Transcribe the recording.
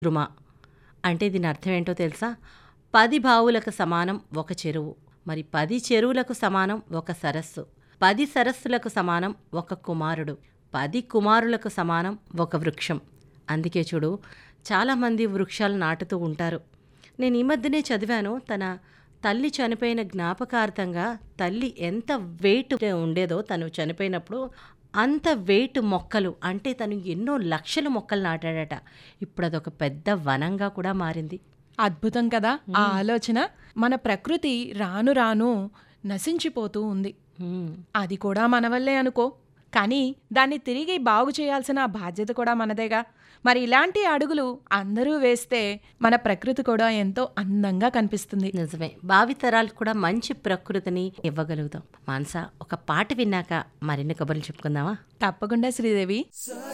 రుమ అంటే దీని అర్థం ఏంటో తెలుసా పది బావులకు సమానం ఒక చెరువు మరి పది చెరువులకు సమానం ఒక సరస్సు పది సరస్సులకు సమానం ఒక కుమారుడు పది కుమారులకు సమానం ఒక వృక్షం అందుకే చూడు చాలామంది వృక్షాలు నాటుతూ ఉంటారు నేను ఈ మధ్యనే చదివాను తన తల్లి చనిపోయిన జ్ఞాపకార్థంగా తల్లి ఎంత వెయిట్ ఉండేదో తను చనిపోయినప్పుడు అంత వెయిట్ మొక్కలు అంటే తను ఎన్నో లక్షల మొక్కలు నాటాడట ఇప్పుడు అదొక పెద్ద వనంగా కూడా మారింది అద్భుతం కదా ఆ ఆలోచన మన ప్రకృతి రాను రాను నశించిపోతూ ఉంది హ్మ్. అది కూడా మన వల్లే అనుకో కానీ దాన్ని తిరిగి బాగు చేయాల్సిన బాధ్యత కూడా మనదేగా మరి ఇలాంటి అడుగులు అందరూ వేస్తే మన ప్రకృతి కూడా ఎంతో అందంగా కనిపిస్తుంది నిజమే భావితరాలకు కూడా మంచి ప్రకృతిని ఇవ్వగలుగుతాం మానస ఒక పాట విన్నాక మరిన్ని కబుర్లు చెప్పుకుందామా తప్పకుండా శ్రీదేవి